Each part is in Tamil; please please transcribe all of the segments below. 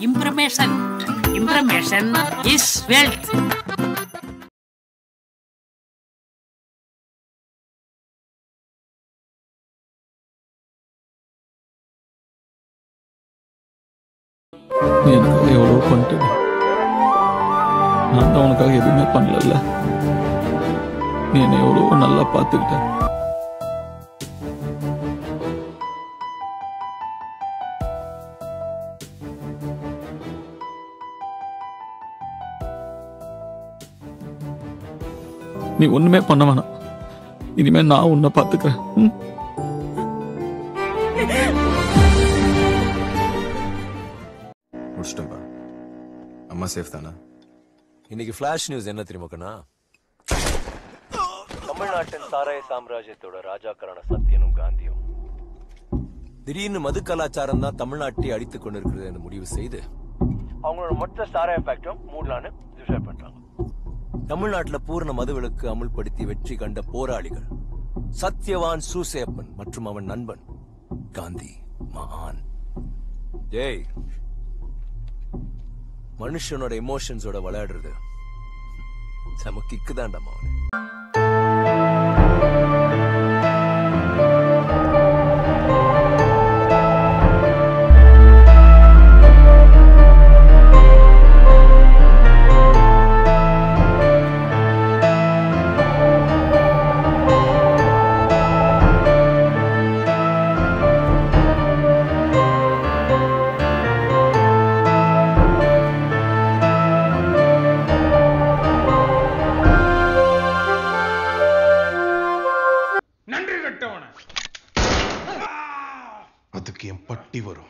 இம்ப்ரமேஷன் இம்ப்ரமேஷன் இஸ் வெல்த் நீ எனக்காக எவ்வளோ பண்ணிட்டு நான் தான் உனக்காக எதுவுமே பண்ணல நீ என்னை எவ்வளோ நல்லா பார்த்துக்கிட்ட நீ ஒண்ணுமே பண்ண வேணாம் இனிமே நான் உன்னை பார்த்துக்கிறேன் ம்? முடிச்சிட்டேன்பா அம்மா சேஃப் தானே இன்னைக்கு ஃபிளாஷ் நியூஸ் என்ன தெரியுமா கண்ணா தமிழ்நாட்டின் சாராய சாம்ராஜ்யத்தோட ராஜாக்கரான சத்தியனும் காந்தியும் திடீர்னு மது கலாச்சாரம் தான் தமிழ்நாட்டை அடித்துக் கொண்டிருக்கிறது என்று முடிவு செய்து அவங்களோட மொத்த சாராய ஃபேக்டரும் மூடலான்னு டிசைட் பண்றாங்க தமிழ்நாட்டுல பூரண மதுவிலக்கு அமுல்படுத்தி வெற்றி கண்ட போராளிகள் சத்யவான் சூசேப்பன் மற்றும் அவன் நண்பன் காந்தி மகான் டேய் மனுஷனோட எமோஷன்ஸோட விளையாடுறது செம கிக்கு தான்டா அவனே நன்றி கட்டவன அதுக்கு என் பட்டி வரும்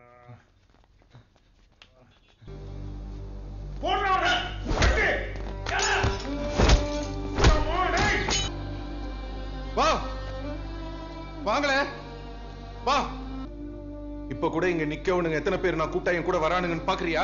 போடுறவன வெட்டு. ஏல. Come on, டேய். வா வாங்களே வா இப்ப கூட இங்க நிக்கவனுங்க எத்தனை பேர் நான் கூப்பிட்டா என் கூட வரானுங்கன்னு பாக்குறியா